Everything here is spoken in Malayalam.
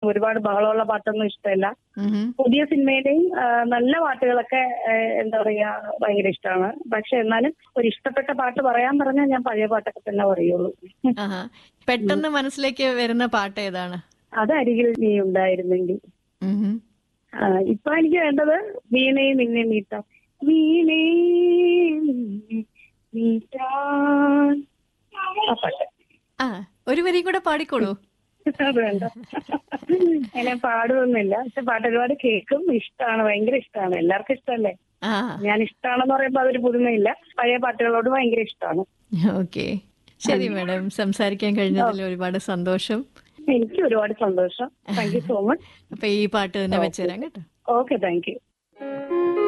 ഒരുപാട് ബഹളമുള്ള പാട്ടൊന്നും ഇഷ്ടമല്ല ഉം. പുതിയ സിനിമയിലെയും ആ, നല്ല പാട്ടുകളൊക്കെ ആ, എന്താ പറയാ ഭയങ്കര ഇഷ്ടമാണ് പക്ഷെ എന്നാലും ഒരു ഇഷ്ടപ്പെട്ട പാട്ട് പറയാൻ പറഞ്ഞാൽ ഞാൻ പഴയ പാട്ടൊക്കെ തന്നെ പറയുള്ളൂ ആഹാ. പെട്ടെന്ന് മനസ്സിലേക്ക് വരുന്ന പാട്ട് ഏതാണ് അത് അരികിൽ നീ ഉണ്ടായിരുന്നെങ്കിൽ ഉം. ആ, ഇപ്പൊ എനിക്ക് വേണ്ടത് വീണയും നിന്നെ മീട്ടാം വീണേ നിന്നെ മീട്ടാൻ ആ പാട്ട് ആ ഒരു വരി കൂടെ പാടിക്കോളൂ അത് വേണ്ട അങ്ങനെ പാടുമൊന്നുമില്ല പക്ഷെ പാട്ട് ഒരുപാട് കേൾക്കും ഇഷ്ടമാണ് ഭയങ്കര ഇഷ്ടമാണ് എല്ലാവർക്കും ഇഷ്ടമല്ലേ ആ ഞാൻ ഇഷ്ടമാണെന്ന് പറയുമ്പോ അതൊരു പുതുമയില്ല പഴയ പാട്ടുകളോട് ഭയങ്കര ഇഷ്ടമാണ് ഓക്കെ ശരി മാഡം സംസാരിക്കാൻ കഴിഞ്ഞതിൽ ഒരുപാട് സന്തോഷം എനിക്ക് ഒരുപാട് സന്തോഷം താങ്ക് യു സോ മച്ച് അപ്പൊ ഈ പാട്ട് തന്നെ വെച്ചുതരാം കേട്ടോ ഓക്കെ താങ്ക് യു